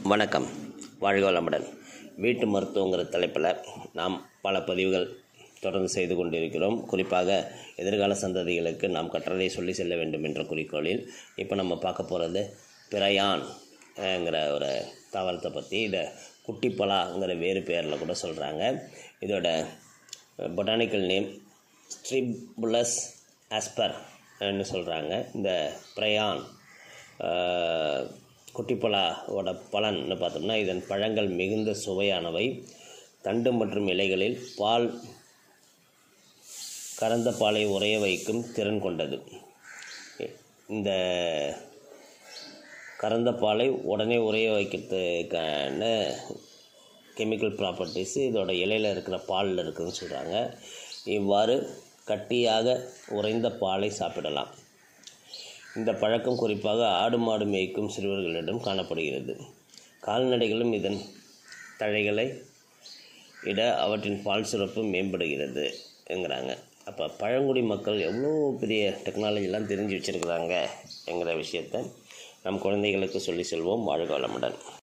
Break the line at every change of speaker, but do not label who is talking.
வணக்கம் வாழ்க வளமுடன் வீட்டு மருத்துவங்கிற தலைப்பில் நாம் பல பதிவுகள் தொடர்ந்து செய்து கொண்டிருக்கிறோம் குறிப்பாக எதிர்கால சந்ததிகளுக்கு நாம் கற்றலை சொல்லி செல்ல வேண்டும் என்ற குறிக்கோளில் இப்போ நம்ம பார்க்க போகிறது பிரயான் ங்கிற ஒரு தாவரத்தை பற்றி இதை குட்டிப்பலாங்கிற வேறு பேரில் கூட சொல்கிறாங்க இதோட பொட்டானிக்கல் நேம் ஸ்ட்ரிபுலஸ் ஆஸ்பர் ன்னு சொல்கிறாங்க இந்த பிரயான் குட்டிப்பலாவோட பலன்னு பார்த்தோம்னா இதன் பழங்கள் மிகுந்த சுவையானவை தண்டு மற்றும் இலைகளில் பால் கறந்த பாலை உறைய வைக்கும் திறன் கொண்டது இந்த கறந்த பாலை உடனே உறைய வைக்கிறதுக்கான கெமிக்கல் ப்ராப்பர்ட்டிஸ் இதோட இலையில் இருக்கிற பாலில் இருக்குதுன்னு சொல்கிறாங்க இவ்வாறு கட்டியாக உறைந்த பாலை சாப்பிடலாம் இந்த பழக்கம் குறிப்பாக ஆடு மாடு மேய்க்கும் சிறுவர்களிடம் காணப்படுகிறது கால்நடைகளும் இதன் தழைகளை இட அவற்றின் பால் சுரப்பு மேம்படுகிறது என்கிறாங்க அப்போ பழங்குடி மக்கள் எவ்வளோ பெரிய டெக்னாலஜிலாம் தெரிஞ்சு வச்சுருக்குறாங்க என்கிற விஷயத்த நம் குழந்தைகளுக்கு சொல்லி செல்வோம் வாழ்க வளமுடன்